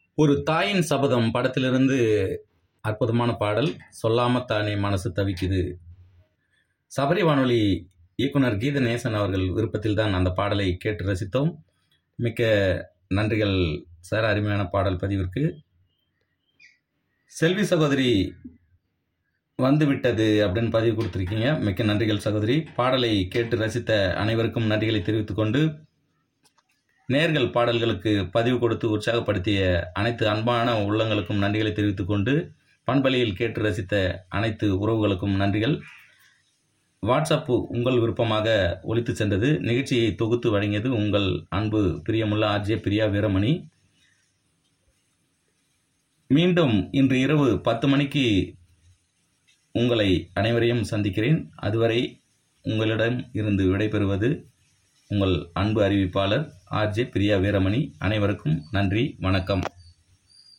ஒரு தாயின் சபதம் படத்திலிருந்து அற்புதமான பாடல் சொல்லாம தானே மனசு தவிக்குது சபரி வானொலி இயக்குனர் கீதநேசன் அவர்கள் விருப்பத்தில் தான் அந்த பாடலை கேட்டு ரசித்தோம் மிக்க நன்றிகள் சார் அருமையான பாடல் பதிவிற்கு செல்வி சகோதரி வந்துவிட்டது அப்படின்னு பதிவு கொடுத்துருக்கீங்க மிக்க நன்றிகள் சகோதரி பாடலை கேட்டு ரசித்த அனைவருக்கும் நன்றிகளை தெரிவித்துக் கொண்டு நேர்கள் பாடல்களுக்கு பதிவு கொடுத்து உற்சாகப்படுத்திய அனைத்து அன்பான உள்ளங்களுக்கும் நன்றிகளை தெரிவித்துக் கொண்டு பண்பலையில் கேட்டு ரசித்த அனைத்து உறவுகளுக்கும் நன்றிகள் வாட்ஸ்அப்பு உங்கள் விருப்பமாக ஒலித்து சென்றது நிகழ்ச்சியை தொகுத்து வழங்கியது உங்கள் அன்பு பிரியமுள்ள ஆர்ஜே பிரியா வீரமணி மீண்டும் இன்று இரவு பத்து மணிக்கு உங்களை அனைவரையும் சந்திக்கிறேன் அதுவரை உங்களிடம் இருந்து விடைபெறுவது உங்கள் அன்பு அறிவிப்பாளர் ஆர்ஜே பிரியா வீரமணி அனைவருக்கும் நன்றி வணக்கம்